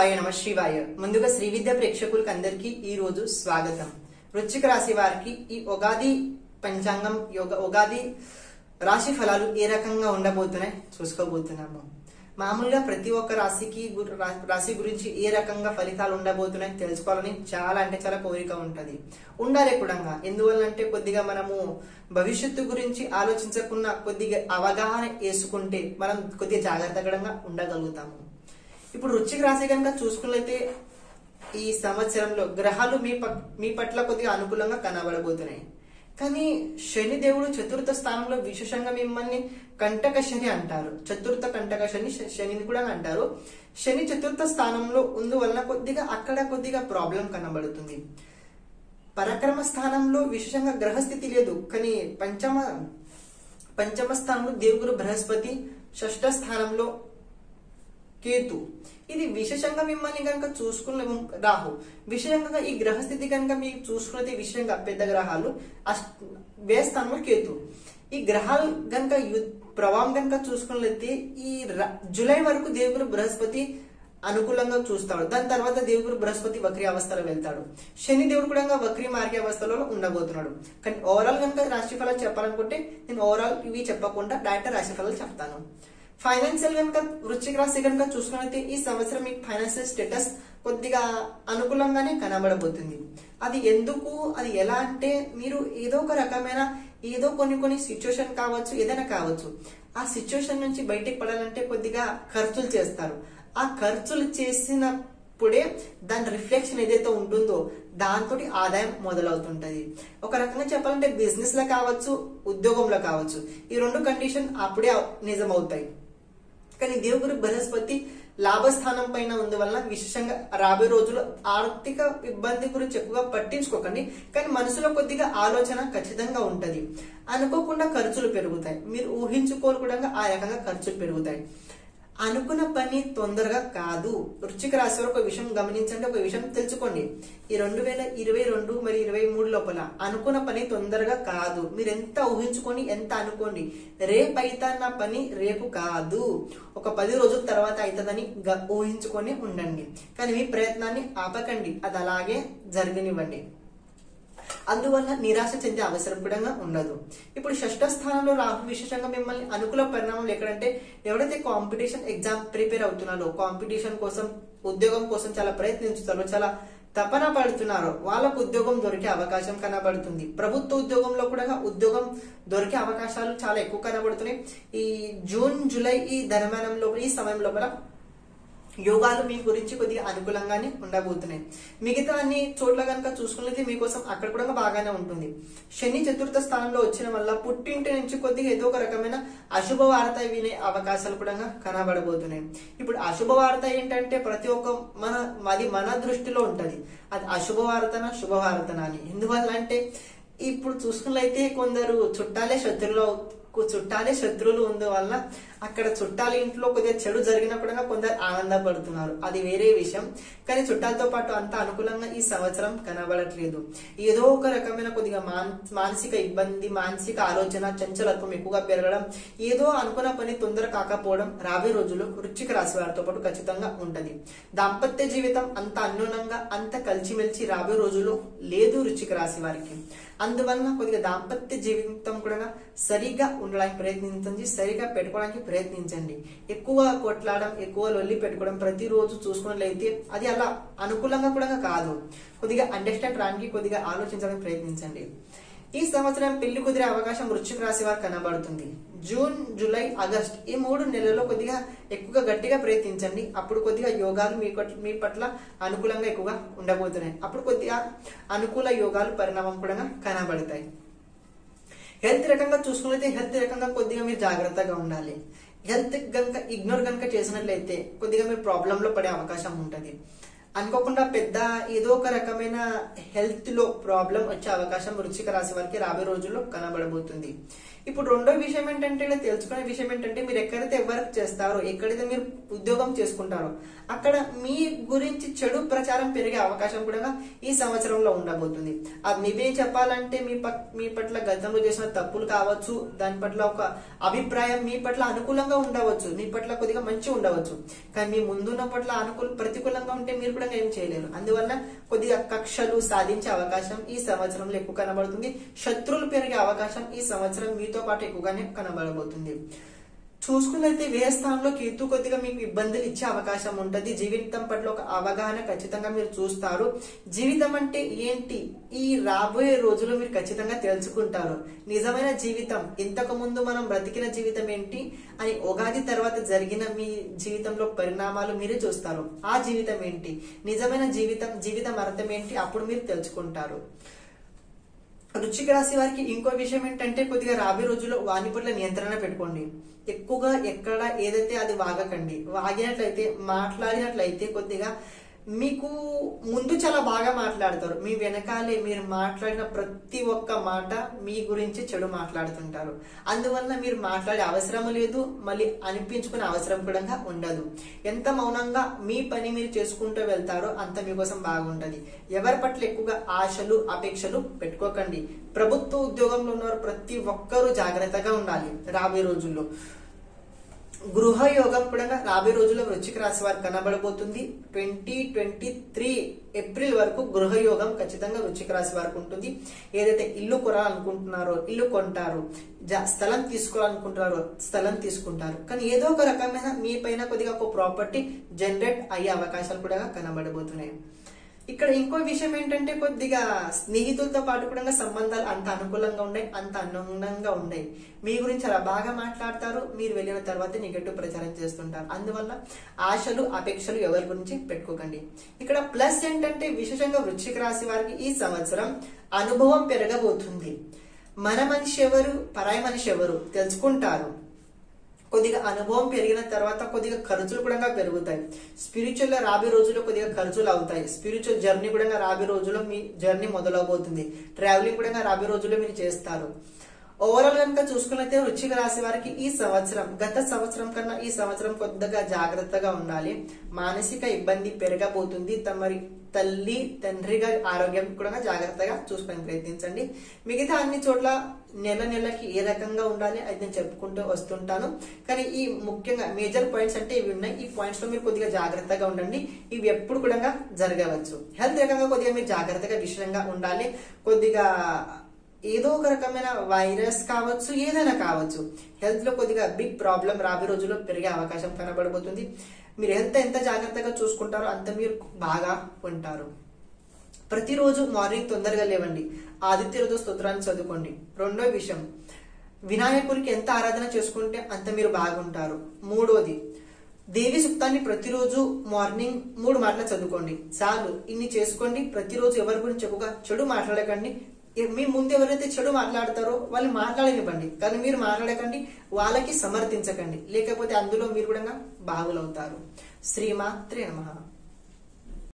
శివాయ నమ శివాయ ముందుగా శ్రీ విద్య ప్రేక్షకులకు అందరికీ ఈ రోజు స్వాగతం వృశ్చిక రాశి వారికి ఈ ఉగాది పంచాంగం యోగ ఉగాది రాశి ఫలాలు ఏ రకంగా ఉండబోతున్నాయి చూసుకోబోతున్నాము మామూలుగా ప్రతి ఒక్క రాశికి గు- రా- రాశి గురించి ఏ రకంగా ఫలితాలు ఉండబోతున్నాయి తెలుసుకోవాలని చాలా అంటే చాలా కోరిక ఉంటది ఉండాలి కూడా ఎందువల్లంటే కొద్దిగా మనము భవిష్యత్తు గురించి ఆలోచించకుండా కొద్దిగా అవగాహన వేసుకుంటే మనం కొద్దిగా జాగ్రత్తగా ఉండగలుగుతాము ఇప్పుడు వృశ్చిక రాశి కనుక చూసుకున్నట్లయితే ఈ సంవత్సరంలో గ్రహాలు మీ పక్- మీ పట్ల కొద్దిగా అనుకూలంగా కనబడబోతున్నాయి కానీ శని దేవుడు చతుర్థ స్థానంలో విశేషంగా మిమ్మల్ని కంటక శని అంటారు చతుర్థ కంటక శని శ- శనిని కూడా అంటారు శని చతుర్థ స్థానంలో ఉందువలన కొద్దిగా అక్కడ కొద్దిగా ప్రాబ్లం కనబడుతుంది పరక్రమ స్థానంలో విశేషంగా గ్రహస్థితి లేదు కానీ పంచమ పంచమ స్థానంలో దేవుగురు బృహస్పతి షష్ఠ స్థానంలో కేతు ఇది విశేషంగా మిమ్మల్ని కనుక చూసుకున్న రాహు విశేషంగా ఈ గ్రహస్థితి కనుక మీరు చూసుకున్నది విశేషంగా పెద్ద గ్రహాలు అష్ట వ్యయ స్థానంలో కేతు ఈ గ్రహాలు కనుక యు- ప్రభావం కనుక చూసుకున్నట్లయితే ఈ ర- జూలై వరకు దేవుడు బృహస్పతి అనుకూలంగా చూస్తాడు దాని తర్వాత దేవుడు బృహస్పతి వక్రీ అవస్థలో వెళ్తాడు శని దేవుడు కూడా వక్రీ మార్గ అవస్థలో ఉండబోతున్నాడు కానీ ఓవరాల్ కనుక రాశి ఫలాలు చెప్పాలనుకుంటే నేను ఓవరాల్ ఇవి చెప్పకుండా డైరెక్ట్ రాశి ఫలాలు చెప్తాను ఫైనాన్షియల్ కనుక వృశ్చిక రాశి కనుక చూసుకున్నట్లయితే ఈ సంవత్సరం మీకు ఫైనాన్షియల్ స్టేటస్ కొద్దిగా అనుకూలంగానే కనబడబోతుంది అది ఎందుకు అది ఎలా అంటే మీరు ఏదో ఒక రకమైన ఏదో కొన్ని కొన్ని సిచ్యువేషన్ కావచ్చు ఏదైనా కావచ్చు ఆ సిచ్యువేషన్ నుంచి బయటికి పడాలంటే కొద్దిగా ఖర్చులు చేస్తారు ఆ ఖర్చులు చేసినప్పుడే దాని రిఫ్లెక్షన్ ఏదైతే ఉంటుందో దాంతో ఆదాయం మొదలవుతుంటది ఒక రకంగా చెప్పాలంటే బిజినెస్ లో కావచ్చు ఉద్యోగంలో కావచ్చు ఈ రెండు కండిషన్ అప్పుడే నిజమవుతాయి కానీ దేవుడు బృహస్పతి లాభస్థానం పైన ఉంది వలన విశేషంగా రాబోయే రోజుల్లో ఆర్థిక ఇబ్బంది గురించి ఎక్కువగా పట్టించుకోకండి కానీ మనసులో కొద్దిగా ఆలోచన ఖచ్చితంగా ఉంటది అనుకోకుండా ఖర్చులు పెరుగుతాయి మీరు ఊహించుకోకుండా ఆ రకంగా ఖర్చులు పెరుగుతాయి అనుకున్న పని తొందరగా కాదు వృశ్చిక రాశి వారు ఒక విషయం గమనించండి ఒక విషయం తెలుసుకోండి ఈ రెండు వేల ఇరవై రెండు మరి ఇరవై మూడు లోపల అనుకున్న పని తొందరగా కాదు మీరు ఎంత ఊహించుకొని ఎంత అనుకోండి రేపు అయితన్న పని రేపు కాదు ఒక పది రోజుల తర్వాత అవుతుందని గ- ఊహించుకొని ఉండండి కానీ మీ ప్రయత్నాన్ని ఆపకండి అది అలాగే జరగనివ్వండి అందువల్ల నిరాశ చెందే అవసరం కూడా ఉండదు ఇప్పుడు షష్ఠ స్థానంలో రాహు విశేషంగా మిమ్మల్ని అనుకూల పరిణామాలు ఎక్కడంటే ఎవరైతే కాంపిటీషన్ ఎగ్జామ్ ప్రిపేర్ అవుతున్నారో కాంపిటీషన్ కోసం ఉద్యోగం కోసం చాలా ప్రయత్నించుతారో చాలా తపన పడుతున్నారో వాళ్ళకు ఉద్యోగం దొరికే అవకాశం కనబడుతుంది ప్రభుత్వ ఉద్యోగంలో కూడా ఉద్యోగం దొరికే అవకాశాలు చాలా ఎక్కువ కనబడుతున్నాయి ఈ జూన్ జూలై ఈ ధర్మానంలో ఈ సమయం లోపల యోగాలు మీ గురించి కొద్దిగా అనుకూలంగానే ఉండబోతున్నాయి మిగతా అన్ని చోట్ల కనుక చూసుకున్నది మీకోసం అక్కడ కూడా బాగానే ఉంటుంది శని చతుర్థ స్థానంలో వచ్చిన వల్ల పుట్టింటి నుంచి కొద్దిగా ఏదో ఒక రకమైన అశుభ వార్త వినే అవకాశాలు కూడా కనబడబోతున్నాయి ఇప్పుడు అశుభ వార్త ఏంటంటే ప్రతి ఒక్క మన అది మన దృష్టిలో ఉంటది అది అశుభ వార్తన శుభవార్తన అని ఎందువల్ల అంటే ఇప్పుడు చూసుకున్నట్లయితే కొందరు చుట్టాలే శత్రువులు అవు- చుట్టాలే శత్రువులు ఉంది వలన అక్కడ చుట్టాల ఇంట్లో కొద్దిగా చెడు జరిగినప్పుడు కొందరు ఆనందపడుతున్నారు అది వేరే విషయం కానీ చుట్టాలతో పాటు అంత అనుకూలంగా ఈ సంవత్సరం కనబడట్లేదు ఏదో ఒక రకమైన కొద్దిగా మాన్- మానసిక ఇబ్బంది మానసిక ఆలోచన చంచలత్వం ఎక్కువగా పెరగడం ఏదో అనుకున్న పని తొందర కాకపోవడం రాబోయే రోజుల్లో వృశ్చిక రాశి వారితో పాటు ఖచ్చితంగా ఉంటది దాంపత్య జీవితం అంత అన్యోన్యంగా అంత కలిసిమెలిసి రాబోయే రోజుల్లో లేదు వృశ్చిక రాశి వారికి అందువలన కొద్దిగా దాంపత్య జీవితం కూడా సరిగా ఉండడానికి ప్రయత్నించండి సరిగా పెట్టుకోవడానికి ప్రయత్నించండి ఎక్కువ కొట్లాడడం ఎక్కువ లొల్లి పెట్టుకోవడం ప్రతిరోజు చూసుకున్నట్లయితే అది అలా అనుకూలంగా కూడా కాదు కొద్దిగా అండర్స్టాండ్ రానికి కొద్దిగా ఆలోచించడానికి ప్రయత్నించండి ఈ సంవత్సరం పెళ్లి కుదిరే అవకాశం వృశ్చిక రాశి వారు కనబడుతుంది జూన్ జూలై ఆగస్ట్ ఈ మూడు నెలల్లో కొద్దిగా ఎక్కువగా గట్టిగా ప్రయత్నించండి అప్పుడు కొద్దిగా యోగాలు మీ పట్ల మీ పట్ల అనుకూలంగా ఎక్కువగా ఉండబోతున్నాయి అప్పుడు కొద్దిగా అనుకూల యోగాలు పరిణామం కూడా కనబడతాయి హెల్త్ రకంగా చూసుకున్నట్లయితే హెల్త్ రకంగా కొద్దిగా మీరు జాగ్రత్తగా ఉండాలి హెల్త్ కనుక ఇగ్నోర్ కనుక చేసినట్లయితే కొద్దిగా మీరు ప్రాబ్లం లో పడే అవకాశం ఉంటుంది అనుకోకుండా పెద్ద ఏదో ఒక రకమైన హెల్త్ లో ప్రాబ్లం వచ్చే అవకాశం వృశ్చిక రాశి వారికి రాబోయే రోజుల్లో కనబడబోతుంది ఇప్పుడు రెండో విషయం ఏంటంటే ఇలా తెలుసుకునే విషయం ఏంటంటే మీరు ఎక్కడైతే వర్క్ చేస్తారో ఎక్కడైతే మీరు ఉద్యోగం చేసుకుంటారో అక్కడ మీ గురించి చెడు ప్రచారం పెరిగే అవకాశం కూడా ఈ సంవత్సరంలో ఉండబోతుంది అది మేబీ చెప్పాలంటే మీ పట్- మీ పట్ల గతంలో చేసిన తప్పులు కావచ్చు దాని పట్ల ఒక అభిప్రాయం మీ పట్ల అనుకూలంగా ఉండవచ్చు మీ పట్ల కొద్దిగా మంచి ఉండవచ్చు కానీ మీ ముందున్న పట్ల అనుకూల ప్రతికూలంగా ఉంటే మీరు కూడా ఏం చేయలేరు అందువల్ల కొద్దిగా కక్షలు సాధించే అవకాశం ఈ సంవత్సరంలో ఎక్కువ కనబడుతుంది శత్రువులు పెరిగే అవకాశం ఈ సంవత్సరం మీతో పాటు ఎక్కువగానే కనబడబోతుంది చూసుకున్నైతే వ్యయ స్థానంలో కేతు కొద్దిగా మీకు ఇబ్బందులు ఇచ్చే అవకాశం ఉంటుంది జీవితం పట్ల ఒక అవగాహన ఖచ్చితంగా మీరు చూస్తారు జీవితం అంటే ఏంటి ఈ రాబోయే రోజుల్లో మీరు ఖచ్చితంగా తెలుసుకుంటారు నిజమైన జీవితం ఇంతకు ముందు మనం బ్రతికిన జీవితం ఏంటి అని ఉగాది తర్వాత జరిగిన మీ జీవితంలో పరిణామాలు మీరే చూస్తారు ఆ జీవితం ఏంటి నిజమైన జీవితం జీవితం అర్థం ఏంటి అప్పుడు మీరు తెలుసుకుంటారు వృశ్చిక రాశి వారికి ఇంకో విషయం ఏంటంటే కొద్దిగా రాబోయే రోజుల్లో వాని పట్ల నియంత్రణ పెట్టుకోండి ఎక్కువగా ఎక్కడ ఏదైతే అది వాగకండి వాగినట్లయితే మాట్లాడినట్లయితే కొద్దిగా మీకు ముందు చాలా బాగా మాట్లాడతారు మీ వెనకాలే మీరు మాట్లాడిన ప్రతి ఒక్క మాట మీ గురించి చెడు మాట్లాడుతుంటారు అందువల్ల మీరు మాట్లాడే అవసరం లేదు మళ్ళీ అనిపించుకునే అవసరం కూడా ఉండదు ఎంత మౌనంగా మీ పని మీరు చేసుకుంటూ వెళ్తారో అంత మీకోసం బాగుంటది ఎవరి పట్ల ఎక్కువగా ఆశలు అపేక్షలు పెట్టుకోకండి ప్రభుత్వ ఉద్యోగంలో ఉన్న ప్రతి ఒక్కరూ జాగ్రత్తగా ఉండాలి రాబోయే రోజుల్లో గృహ యోగం కూడా రాబోయే రోజుల్లో వృశ్చిక రాశి వారికి కనబడబోతుంది ట్వంటీ ట్వంటీ త్రీ ఏప్రిల్ వరకు గృహ యోగం ఖచ్చితంగా వృశ్చిక రాశి వారికి ఉంటుంది ఏదైతే ఇల్లు కొనాలనుకుంటున్నారో ఇల్లు కొంటారు జా- స్థలం తీసుకోవాలనుకుంటున్నారో స్థలం తీసుకుంటారు కానీ ఏదో ఒక రకమైన మీ పైన కొద్దిగా ఒక ప్రాపర్టీ జనరేట్ అయ్యే అవకాశాలు కూడా కనబడబోతున్నాయి ఇక్కడ ఇంకో విషయం ఏంటంటే కొద్దిగా స్నేహితులతో పాటు కూడా సంబంధాలు అంత అనుకూలంగా ఉన్నాయి అంత అనుగుణంగా ఉన్నాయి మీ గురించి అలా బాగా మాట్లాడతారు మీరు వెళ్ళిన తర్వాత నెగటివ్ ప్రచారం చేస్తుంటారు అందువల్ల ఆశలు అపేక్షలు ఎవరి గురించి పెట్టుకోకండి ఇక్కడ ప్లస్ ఏంటంటే విశేషంగా వృశ్చిక రాశి వారికి ఈ సంవత్సరం అనుభవం పెరగబోతుంది మన మనిషి ఎవరు పరాయి మనిషి ఎవరు తెలుసుకుంటారు కొద్దిగా అనుభవం పెరిగిన తర్వాత కొద్దిగా ఖర్చులు కూడా పెరుగుతాయి స్పిరిచువల్ గా రాబోయే రోజుల్లో కొద్దిగా ఖర్చులు అవుతాయి స్పిరిచువల్ జర్నీ కూడా రాబోయే రోజుల్లో మీ జర్నీ మొదలవబోతుంది ట్రావెలింగ్ కూడా రాబోయే రోజుల్లో మీరు చేస్తారు ఓవరాల్ కనుక చూసుకున్నట్లయితే వృశ్చిక రాశి వారికి ఈ సంవత్సరం గత సంవత్సరం కన్నా ఈ సంవత్సరం కొద్దిగా జాగ్రత్తగా ఉండాలి మానసిక ఇబ్బంది పెరగబోతుంది తమరి తల్లి తండ్రిగా ఆరోగ్యం కూడా జాగ్రత్తగా చూసుకొని ప్రయత్నించండి మిగతా అన్ని చోట్ల నెల నెలకి ఏ రకంగా ఉండాలి అది నేను చెప్పుకుంటూ వస్తుంటాను కానీ ఈ ముఖ్యంగా మేజర్ పాయింట్స్ అంటే ఇవి ఉన్నాయి ఈ పాయింట్స్ లో మీరు కొద్దిగా జాగ్రత్తగా ఉండండి ఇవి ఎప్పుడు కూడా జరగవచ్చు హెల్త్ రకంగా కొద్దిగా మీరు జాగ్రత్తగా విషయంగా ఉండాలి కొద్దిగా ఏదో ఒక రకమైన వైరస్ కావచ్చు ఏదైనా కావచ్చు హెల్త్ లో కొద్దిగా బిగ్ ప్రాబ్లం రాబోయే రోజుల్లో పెరిగే అవకాశం కనబడబోతుంది మీరు ఎంత ఎంత జాగ్రత్తగా చూసుకుంటారో అంత మీరు బాగా ఉంటారు ప్రతిరోజు మార్నింగ్ తొందరగా లేవండి ఆదిత్య రోజు స్తోత్రాన్ని చదువుకోండి రెండో విషయం వినాయకుడికి ఎంత ఆరాధన చేసుకుంటే అంత మీరు బాగుంటారు మూడోది దేవి సుక్తాన్ని ప్రతిరోజు మార్నింగ్ మూడు మాటలు చదువుకోండి చాలు ఇన్ని చేసుకోండి ప్రతిరోజు ఎవరి గురించి ఎక్కువగా చెడు మాట్లాడకండి ఎ- మీ ముందు ఎవరైతే చెడు మాట్లాడతారో వాళ్ళు మాట్లాడనివ్వండి కానీ మీరు మాట్లాడకండి వాళ్ళకి సమర్థించకండి లేకపోతే అందులో మీరు కూడా బాగులవుతారు శ్రీమాత్రే నమః